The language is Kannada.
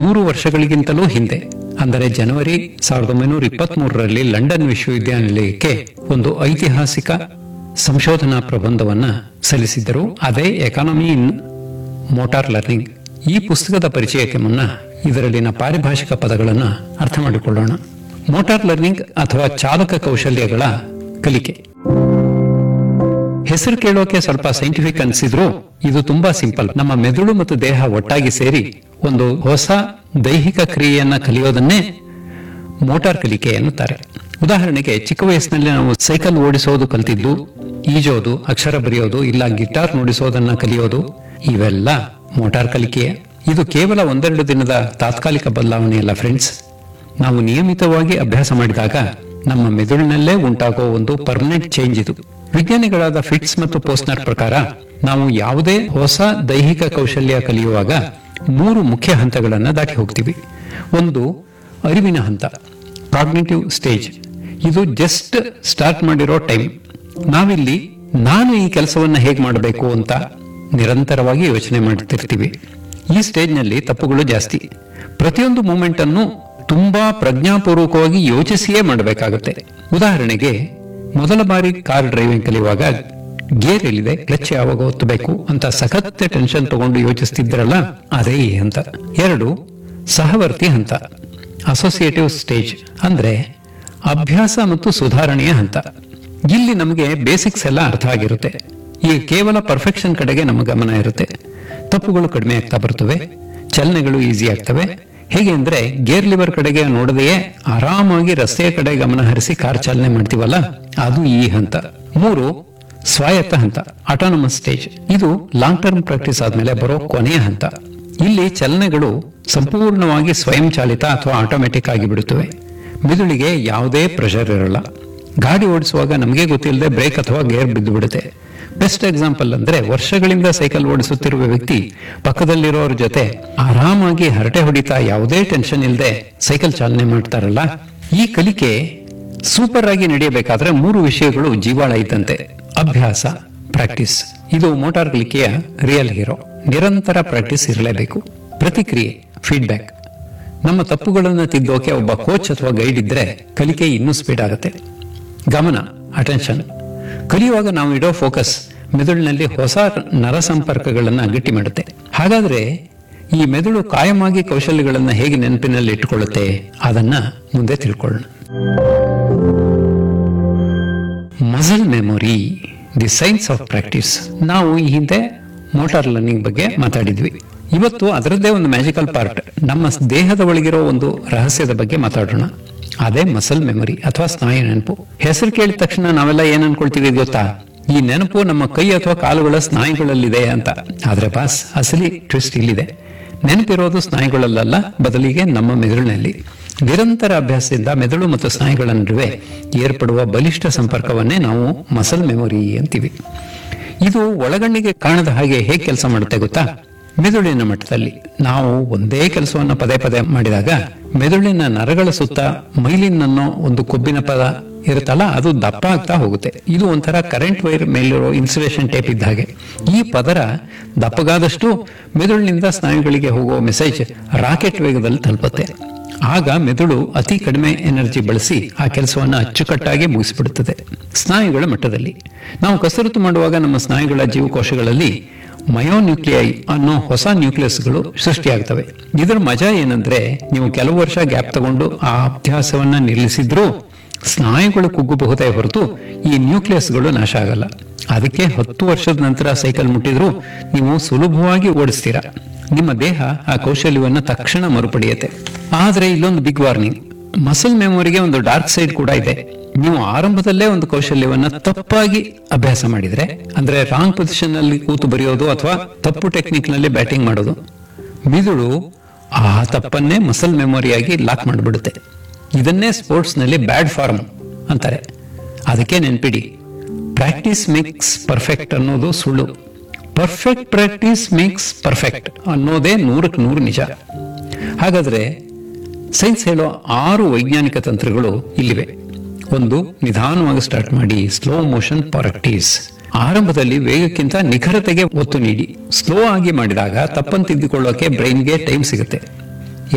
ನೂರು ವರ್ಷಗಳಿಗಿಂತಲೂ ಹಿಂದೆ ಅಂದರೆ ಜನವರಿ ಸಾವಿರದ ಒಂಬೈನೂರ ಇಪ್ಪತ್ತ್ ಮೂರರಲ್ಲಿ ಲಂಡನ್ ವಿಶ್ವವಿದ್ಯಾನಿಲಯಕ್ಕೆ ಒಂದು ಐತಿಹಾಸಿಕ ಸಂಶೋಧನಾ ಪ್ರಬಂಧವನ್ನ ಸಲ್ಲಿಸಿದ್ದರು ಅದೇ ಎಕಾನಮಿ ಇನ್ ಮೋಟಾರ್ ಲರ್ನಿಂಗ್ ಈ ಪುಸ್ತಕದ ಪರಿಚಯಕ್ಕೆ ಮುನ್ನ ಇದರಲ್ಲಿನ ಪಾರಿಭಾಷಿಕ ಪದಗಳನ್ನು ಅರ್ಥ ಮಾಡಿಕೊಳ್ಳೋಣ ಮೋಟಾರ್ ಲರ್ನಿಂಗ್ ಅಥವಾ ಚಾಲಕ ಕೌಶಲ್ಯಗಳ ಕಲಿಕೆ ಹೆಸರು ಕೇಳೋಕೆ ಸ್ವಲ್ಪ ಸೈಂಟಿಫಿಕ್ ಅನ್ಸಿದ್ರು ಇದು ತುಂಬಾ ಸಿಂಪಲ್ ನಮ್ಮ ಮೆದುಳು ಮತ್ತು ದೇಹ ಒಟ್ಟಾಗಿ ಸೇರಿ ಒಂದು ಹೊಸ ದೈಹಿಕ ಕ್ರಿಯೆಯನ್ನ ಕಲಿಯೋದನ್ನೇ ಮೋಟಾರ್ ಕಲಿಕೆ ಎನ್ನುತ್ತಾರೆ ಉದಾಹರಣೆಗೆ ಚಿಕ್ಕ ವಯಸ್ಸಿನಲ್ಲಿ ನಾವು ಸೈಕಲ್ ಓಡಿಸೋದು ಕಲ್ತಿದ್ದು ಈಜೋದು ಅಕ್ಷರ ಬರೆಯೋದು ಇಲ್ಲ ಗಿಟಾರ್ ನುಡಿಸೋದನ್ನ ಕಲಿಯೋದು ಇವೆಲ್ಲ ಮೋಟಾರ್ ಕಲಿಕೆಯೇ ಇದು ಕೇವಲ ಒಂದೆರಡು ದಿನದ ತಾತ್ಕಾಲಿಕ ಬದಲಾವಣೆಯಲ್ಲ ಫ್ರೆಂಡ್ಸ್ ನಾವು ನಿಯಮಿತವಾಗಿ ಅಭ್ಯಾಸ ಮಾಡಿದಾಗ ನಮ್ಮ ಮೆದುಳಿನಲ್ಲೇ ಉಂಟಾಗುವ ಒಂದು ಪರ್ಮನೆಂಟ್ ಚೇಂಜ್ ಇದು ವಿಜ್ಞಾನಿಗಳಾದ ಫಿಟ್ಸ್ ಮತ್ತು ಪೋಸ್ನರ್ ಪ್ರಕಾರ ನಾವು ಯಾವುದೇ ಹೊಸ ದೈಹಿಕ ಕೌಶಲ್ಯ ಕಲಿಯುವಾಗ ಮೂರು ಮುಖ್ಯ ಹಂತಗಳನ್ನು ದಾಟಿ ಹೋಗ್ತೀವಿ ಒಂದು ಅರಿವಿನ ಹಂತ ಕಾಗ್ನಿಟಿವ್ ಸ್ಟೇಜ್ ಇದು ಜಸ್ಟ್ ಸ್ಟಾರ್ಟ್ ಮಾಡಿರೋ ಟೈಮ್ ನಾವಿಲ್ಲಿ ನಾನು ಈ ಕೆಲಸವನ್ನ ಹೇಗೆ ಮಾಡಬೇಕು ಅಂತ ನಿರಂತರವಾಗಿ ಯೋಚನೆ ಮಾಡ್ತಿರ್ತೀವಿ ಈ ಸ್ಟೇಜ್ನಲ್ಲಿ ತಪ್ಪುಗಳು ಜಾಸ್ತಿ ಪ್ರತಿಯೊಂದು ಮೂಮೆಂಟ್ ಅನ್ನು ತುಂಬಾ ಪ್ರಜ್ಞಾಪೂರ್ವಕವಾಗಿ ಯೋಚಿಸಿಯೇ ಮಾಡಬೇಕಾಗುತ್ತೆ ಉದಾಹರಣೆಗೆ ಮೊದಲ ಬಾರಿ ಕಾರ್ ಡ್ರೈವಿಂಗ್ ಕಲಿಯುವಾಗ ಗೇರ್ ಎಲ್ಲಿದೆ ಕ್ಲಚ್ ಯಾವಾಗ ಒತ್ತಬೇಕು ಅಂತ ಸಖತ್ ಟೆನ್ಷನ್ ತಗೊಂಡು ಯೋಚಿಸ್ತಿದ್ರಲ್ಲ ಅದೇ ಈ ಹಂತ ಎರಡು ಸಹವರ್ತಿ ಹಂತ ಅಸೋಸಿಯೇಟಿವ್ ಸ್ಟೇಜ್ ಅಂದ್ರೆ ಅಭ್ಯಾಸ ಮತ್ತು ಸುಧಾರಣೆಯ ಹಂತ ಇಲ್ಲಿ ನಮಗೆ ಬೇಸಿಕ್ಸ್ ಎಲ್ಲ ಅರ್ಥ ಆಗಿರುತ್ತೆ ಈಗ ಕೇವಲ ಪರ್ಫೆಕ್ಷನ್ ಕಡೆಗೆ ನಮ್ಮ ಗಮನ ಇರುತ್ತೆ ತಪ್ಪುಗಳು ಕಡಿಮೆ ಆಗ್ತಾ ಬರ್ತವೆ ಚಲನೆಗಳು ಈಸಿ ಆಗ್ತವೆ ಹೇಗೆ ಅಂದ್ರೆ ಗೇರ್ ಲಿವರ್ ಕಡೆಗೆ ನೋಡದೆಯೇ ಆರಾಮಾಗಿ ರಸ್ತೆಯ ಕಡೆ ಗಮನ ಹರಿಸಿ ಕಾರ್ ಚಾಲನೆ ಮಾಡ್ತೀವಲ್ಲ ಅದು ಈ ಹಂತ ಮೂರು ಸ್ವಾಯತ್ತ ಹಂತ ಆಟೋನಮಸ್ ಸ್ಟೇಜ್ ಇದು ಲಾಂಗ್ ಟರ್ಮ್ ಪ್ರಾಕ್ಟೀಸ್ ಆದ್ಮೇಲೆ ಬರೋ ಕೊನೆಯ ಹಂತ ಇಲ್ಲಿ ಚಲನೆಗಳು ಸಂಪೂರ್ಣವಾಗಿ ಸ್ವಯಂ ಚಾಲಿತ ಅಥವಾ ಆಟೋಮೆಟಿಕ್ ಆಗಿ ಬಿಡುತ್ತವೆ ಮೆದುಳಿಗೆ ಯಾವುದೇ ಪ್ರೆಷರ್ ಇರಲ್ಲ ಗಾಡಿ ಓಡಿಸುವಾಗ ನಮಗೆ ಗೊತ್ತಿಲ್ಲದೆ ಬ್ರೇಕ್ ಅಥವಾ ಗೇರ್ ಬಿದ್ದು ಬಿಡುತ್ತೆ ಬೆಸ್ಟ್ ಎಕ್ಸಾಂಪಲ್ ಅಂದ್ರೆ ವರ್ಷಗಳಿಂದ ಸೈಕಲ್ ಓಡಿಸುತ್ತಿರುವ ವ್ಯಕ್ತಿ ಪಕ್ಕದಲ್ಲಿರೋರ ಜೊತೆ ಆರಾಮಾಗಿ ಹರಟೆ ಹೊಡಿತಾ ಯಾವುದೇ ಟೆನ್ಷನ್ ಇಲ್ಲದೆ ಸೈಕಲ್ ಚಾಲನೆ ಮಾಡ್ತಾರಲ್ಲ ಈ ಕಲಿಕೆ ಸೂಪರ್ ಆಗಿ ನಡೆಯಬೇಕಾದ್ರೆ ಮೂರು ವಿಷಯಗಳು ಜೀವಾಳ ಇದ್ದಂತೆ ಅಭ್ಯಾಸ ಪ್ರಾಕ್ಟೀಸ್ ಇದು ಮೋಟಾರ್ ಕಲಿಕೆಯ ರಿಯಲ್ ಹೀರೋ ನಿರಂತರ ಪ್ರಾಕ್ಟೀಸ್ ಇರಲೇಬೇಕು ಪ್ರತಿಕ್ರಿಯೆ ಫೀಡ್ಬ್ಯಾಕ್ ನಮ್ಮ ತಪ್ಪುಗಳನ್ನು ತಿದ್ದೋಕೆ ಒಬ್ಬ ಕೋಚ್ ಅಥವಾ ಗೈಡ್ ಇದ್ರೆ ಕಲಿಕೆ ಇನ್ನೂ ಸ್ಪೀಡ್ ಆಗುತ್ತೆ ಗಮನ ಅಟೆನ್ಷನ್ ಕಲಿಯುವಾಗ ನಾವು ಇಡೋ ಫೋಕಸ್ ಮೆದುಳಿನಲ್ಲಿ ಹೊಸ ನರ ಸಂಪರ್ಕಗಳನ್ನು ಗಟ್ಟಿ ಮಾಡುತ್ತೆ ಹಾಗಾದ್ರೆ ಈ ಮೆದುಳು ಕಾಯಮಾಗಿ ಕೌಶಲ್ಯಗಳನ್ನು ಹೇಗೆ ನೆನಪಿನಲ್ಲಿ ಇಟ್ಟುಕೊಳ್ಳುತ್ತೆ ಅದನ್ನ ಮುಂದೆ ತಿಳ್ಕೊಳ್ಳೋಣ muscle memory the science of practice ನಾವು ಈ ಹಿಂದೆ ಮೋಟಾರ್ ಲರ್ನಿಂಗ್ ಬಗ್ಗೆ ಮಾತಾಡಿದ್ವಿ ಇವತ್ತು ಅದರದ್ದೇ ಒಂದು ಮ್ಯಾಜಿಕಲ್ ಪಾರ್ಟ್ ನಮ್ಮ ದೇಹದ ಒಳಗಿರೋ ಒಂದು ರಹಸ್ಯದ ಬಗ್ಗೆ ಮಾತಾಡೋಣ ಅದೇ ಮಸಲ್ ಮೆಮೊರಿ ಅಥವಾ ಸ್ನಾಯು ನೆನಪು ಹೆಸರು ಕೇಳಿದ ತಕ್ಷಣ ನಾವೆಲ್ಲ ಏನ್ ಅನ್ಕೊಳ್ತೀವಿ ಗೊತ್ತಾ ಈ ನೆನಪು ನಮ್ಮ ಕೈ ಅಥವಾ ಕಾಲುಗಳ ಸ್ನಾಯುಗಳಲ್ಲಿದೆ ಅಂತ ಆದ್ರೆ ಬಾಸ್ ಅಸಲಿ ಟ್ವಿಸ್ಟ್ ಇಲ್ಲಿದೆ ನೆನಪಿರೋದು ಸ್ನಾಯುಗಳಲ್ಲ ಬದಲಿಗೆ ನಮ್ಮ ಮೆದುಳಿನಲ್ಲಿ ನಿರಂತರ ಅಭ್ಯಾಸದಿಂದ ಮೆದುಳು ಮತ್ತು ಸ್ನಾಯುಗಳ ನಡುವೆ ಏರ್ಪಡುವ ಬಲಿಷ್ಠ ಸಂಪರ್ಕವನ್ನೇ ನಾವು ಮಸಲ್ ಮೆಮೊರಿ ಅಂತೀವಿ ಇದು ಒಳಗಣ್ಣಿಗೆ ಕಾಣದ ಹಾಗೆ ಹೇಗೆ ಕೆಲಸ ಮಾಡುತ್ತೆ ಗೊತ್ತಾ ಮೆದುಳಿನ ಮಟ್ಟದಲ್ಲಿ ನಾವು ಒಂದೇ ಕೆಲಸವನ್ನು ಪದೇ ಪದೇ ಮಾಡಿದಾಗ ಮೆದುಳಿನ ನರಗಳ ಸುತ್ತ ಮೈಲಿನ್ ಅನ್ನೋ ಒಂದು ಕೊಬ್ಬಿನ ಪದ ಇರುತ್ತಲ್ಲ ಅದು ದಪ್ಪ ಆಗ್ತಾ ಹೋಗುತ್ತೆ ಇದು ಒಂಥರ ಕರೆಂಟ್ ವೈರ್ ಮೇಲಿರೋ ಇನ್ಸುಲೇಷನ್ ಟೇಪ್ ಇದ್ದ ಹಾಗೆ ಈ ಪದರ ದಪ್ಪಗಾದಷ್ಟು ಮೆದುಳಿನಿಂದ ಸ್ನಾಯುಗಳಿಗೆ ಹೋಗುವ ಮೆಸೇಜ್ ರಾಕೆಟ್ ವೇಗದಲ್ಲಿ ತಲುಪುತ್ತೆ ಆಗ ಮೆದುಳು ಅತಿ ಕಡಿಮೆ ಎನರ್ಜಿ ಬಳಸಿ ಆ ಕೆಲಸವನ್ನು ಅಚ್ಚುಕಟ್ಟಾಗಿ ಮುಗಿಸಿಬಿಡುತ್ತದೆ ಸ್ನಾಯುಗಳ ಮಟ್ಟದಲ್ಲಿ ನಾವು ಕಸರತ್ತು ಮಾಡುವಾಗ ನಮ್ಮ ಸ್ನಾಯುಗಳ ಜೀವಕೋಶಗಳಲ್ಲಿ ಮಯೋನ್ಯೂಕ್ಲಿಯೈ ಅನ್ನೋ ಹೊಸ ನ್ಯೂಕ್ಲಿಯಸ್ಗಳು ಸೃಷ್ಟಿಯಾಗ್ತವೆ ಇದರ ಮಜಾ ಏನಂದ್ರೆ ನೀವು ಕೆಲವು ವರ್ಷ ಗ್ಯಾಪ್ ತಗೊಂಡು ಆ ಅಭ್ಯಾಸವನ್ನ ನಿಲ್ಲಿಸಿದ್ರೂ ಸ್ನಾಯುಗಳು ಕುಗ್ಗಬಹುದೇ ಹೊರತು ಈ ನ್ಯೂಕ್ಲಿಯಸ್ಗಳು ನಾಶ ಆಗಲ್ಲ ಅದಕ್ಕೆ ಹತ್ತು ವರ್ಷದ ನಂತರ ಸೈಕಲ್ ಮುಟ್ಟಿದ್ರೂ ನೀವು ಸುಲಭವಾಗಿ ಓಡಿಸ್ತೀರಾ ನಿಮ್ಮ ದೇಹ ಆ ಕೌಶಲ್ಯವನ್ನ ತಕ್ಷಣ ಮರುಪಡೆಯುತ್ತೆ ಆದ್ರೆ ಇಲ್ಲೊಂದು ಬಿಗ್ ವಾರ್ನಿಂಗ್ ಮಸಲ್ ಮೆಮೊರಿಗೆ ಒಂದು ಡಾರ್ಕ್ ಸೈಡ್ ಕೂಡ ಇದೆ ನೀವು ಆರಂಭದಲ್ಲೇ ಒಂದು ಕೌಶಲ್ಯವನ್ನ ತಪ್ಪಾಗಿ ಅಭ್ಯಾಸ ಮಾಡಿದ್ರೆ ಅಂದ್ರೆ ರಾಂಗ್ ಪೊಸಿಷನ್ ನಲ್ಲಿ ಕೂತು ಬರೆಯೋದು ಅಥವಾ ತಪ್ಪು ಟೆಕ್ನಿಕ್ ನಲ್ಲಿ ಬ್ಯಾಟಿಂಗ್ ಮಾಡೋದು ಮಿದುಳು ಆ ತಪ್ಪನ್ನೇ ಮಸಲ್ ಮೆಮೊರಿಯಾಗಿ ಲಾಕ್ ಮಾಡಿಬಿಡುತ್ತೆ ಇದನ್ನೇ ಸ್ಪೋರ್ಟ್ಸ್ ನಲ್ಲಿ ಬ್ಯಾಡ್ ಫಾರ್ಮ್ ಅಂತಾರೆ ಅದಕ್ಕೆ ನೆನ್ಪಿಡಿ ಪ್ರಾಕ್ಟೀಸ್ ಮೇಕ್ಸ್ ಪರ್ಫೆಕ್ಟ್ ಅನ್ನೋದು ಸುಳ್ಳು ಪರ್ಫೆಕ್ಟ್ ಪ್ರಾಕ್ಟೀಸ್ ಮೇಕ್ಸ್ ಪರ್ಫೆಕ್ಟ್ ಅನ್ನೋದೇ ನೂರಕ್ಕೆ ನೂರು ನಿಜ ಹಾಗಾದ್ರೆ ಸೈನ್ಸ್ ಹೇಳೋ ಆರು ವೈಜ್ಞಾನಿಕ ತಂತ್ರಗಳು ಇಲ್ಲಿವೆ ಒಂದು ನಿಧಾನವಾಗಿ ಸ್ಟಾರ್ಟ್ ಮಾಡಿ ಸ್ಲೋ ಮೋಷನ್ ಪ್ರಾಕ್ಟೀಸ್ ಆರಂಭದಲ್ಲಿ ವೇಗಕ್ಕಿಂತ ನಿಖರತೆಗೆ ಒತ್ತು ನೀಡಿ ಸ್ಲೋ ಆಗಿ ಮಾಡಿದಾಗ ತಪ್ಪನ್ನು ತಿದ್ದುಕೊಳ್ಳೋಕೆ ಬ್ರೈನ್ಗೆ ಟೈಮ್ ಸಿಗುತ್ತೆ